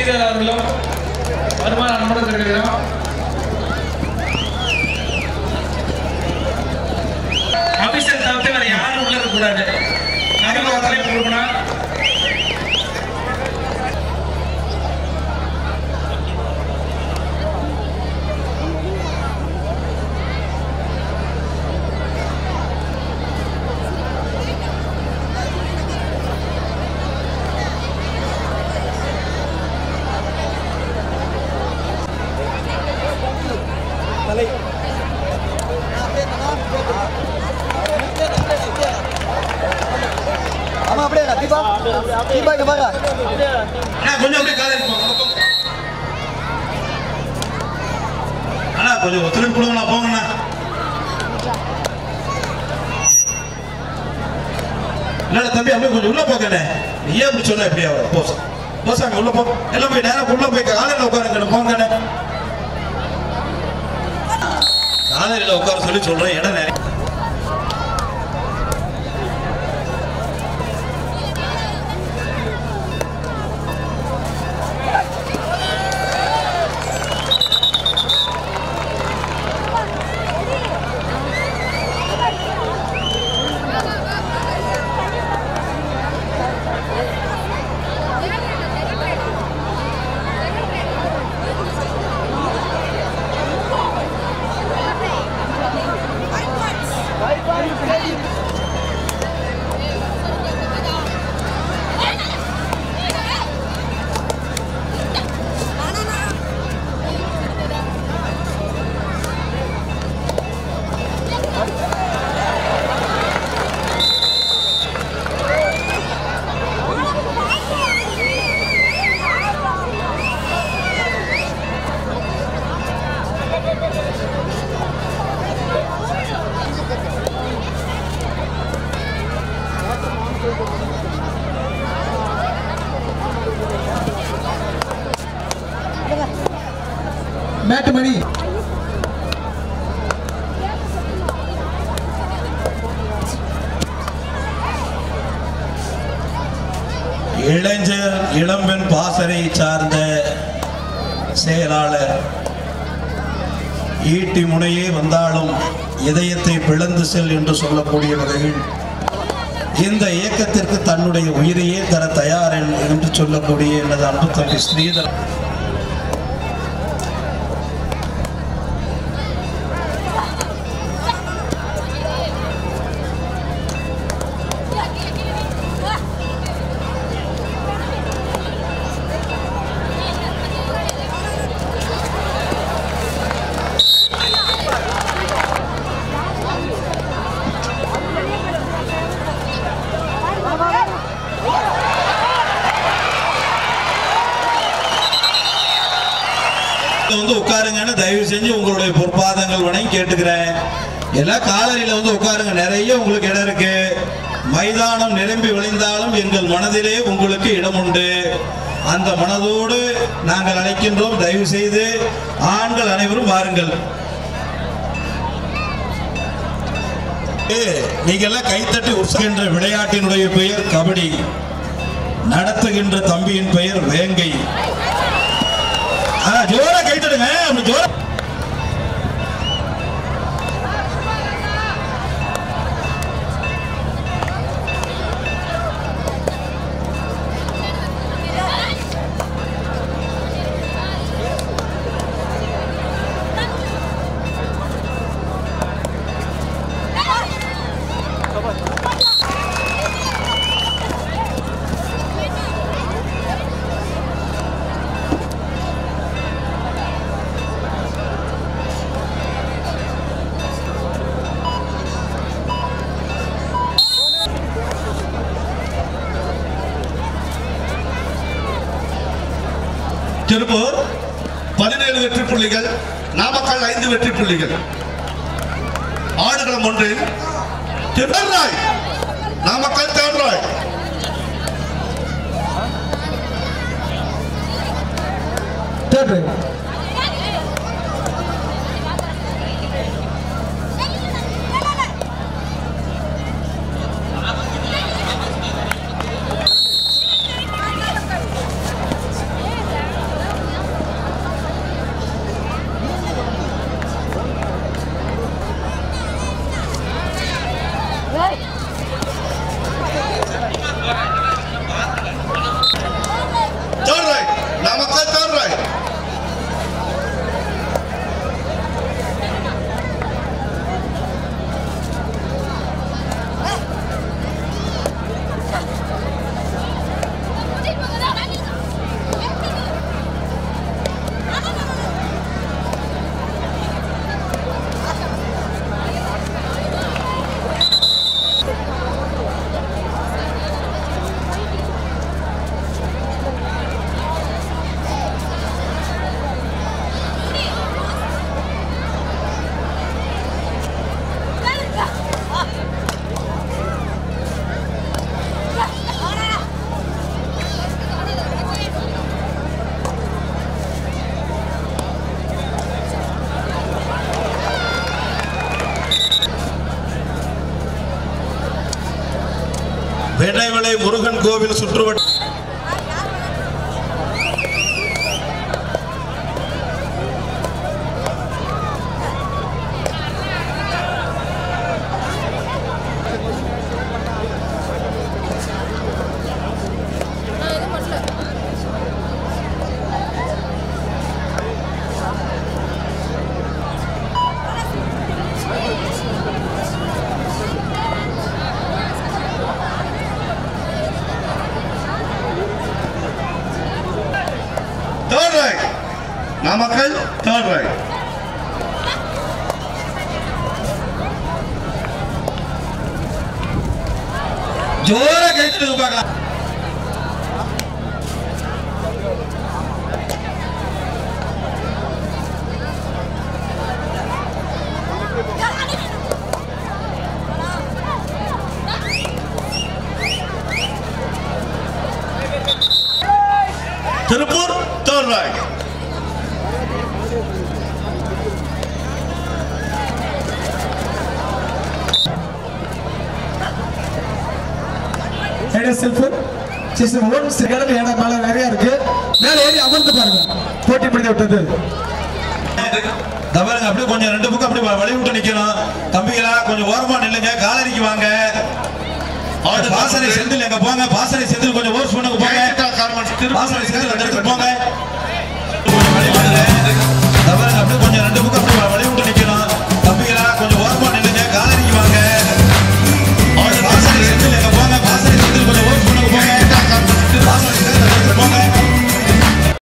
ஸ்ரீதர் அவர்களும் வருமானம் அன்புடன் தெரிவிக்கிறோம் அபிஷேக் தவிர்த்து வேற யாரும் உள்ள இருக்கக்கூடாது நடுவில் ஒருத்தரையும் கொடுக்கணும் ஆமா அப்படியே தீபா தீபா இங்க பாருங்க அண்ணா கொஞ்சம் அப்படியே காலை போங்க அண்ணா கொஞ்சம் ஒத்துழைப்பு கொடுங்கண்ணா போங்கண்ணா இல்ல தம்பி அப்படியே கொஞ்சம் உள்ள போக்கண்ணே நீ ஏன் இப்படி சொன்ன எப்படியா போ போ சாமி உள்ள போ எல்லாம் போய் நேரம் உள்ள போய் காலையில உட்காருங்க போங்கண்ணே காலையில உட்கார சொல்லி சொல்றேன் இடம் நிறைய மேட்டு மணி இளைஞர் இளம்பெண் பாசறை சார்ந்த செயலாளர் ஈட்டி முனையே வந்தாலும் இதயத்தை பிளந்து செல் என்று சொல்லக்கூடிய வகையில் இந்த இயக்கத்திற்கு தன்னுடைய உயிரையே தர தயார் என்- என்று சொல்லக்கூடிய எனது அன்பு தம்பி ஸ்ரீதர் வந்து உட்காருங்கன்னு தயவு செஞ்சு உங்களுடைய பொற்பாதங்கள் வணங்கி கேட்டுக்கிறேன் எல்லாம் காலரியில வந்து உட்காருங்க நிறைய உங்களுக்கு இடம் இருக்கு மைதானம் நிரம்பி வழிந்தாலும் எங்கள் மனதிலே உங்களுக்கு இடம் உண்டு அந்த மனதோடு நாங்கள் அழைக்கின்றோம் தயவு செய்து ஆண்கள் அனைவரும் வாருங்கள் ஏ, நீங்க எல்லாம் கைத்தட்டி உற்சாகின்ற விளையாட்டினுடைய பெயர் கபடி நடத்துகின்ற தம்பியின் பெயர் வேங்கை ஆ, ஜோரா கைத்தடுங்க அப்படி ஜோரா திருப்பூர் பதினேழு வெற்றி புள்ளிகள் நாமக்கல் ஐந்து வெற்றி புள்ளிகள் ஆடுகளம் ஒன்றில் திருராய் நாமக்கல் தேன்ராய் தேர்ட் திணைவிளை முருகன் கோவில் சுற்றுவட்ட நான் எதுவும் பண்ணல third right Namakkal third right ஜோர கைத்தட்டு பார்க்கலாம் திருப்பூர் தேர்ட் ரைட் ஏடா செல்போன் சிஸ்டம் ஓன் செகண்ட் இடம் மேல நிறைய இருக்கு மேல ஏறி அமர்ந்து பாருங்க போட்டி முடிந்து விட்டது தவறுங்க அப்படியே கொஞ்சம் ரெண்டு பக்கம் அப்படி வழி விட்டு நிக்கணும் தம்பிகளா கொஞ்சம் ஓரமா நில்லுங்க காலரிக்கு வாங்க பாசனை செந்தில் எங்க போங்க பாசனை செந்தில் கொஞ்சம் ஓர்ஸ் பண்ணுங்க போங்க பாசனை செந்தில் அந்த இடத்துக்கு போங்க கொஞ்சம் வழி விடுங்க. தவறுங்க அப்படியே கொஞ்சம் ரெண்டு பக்கம் அப்படி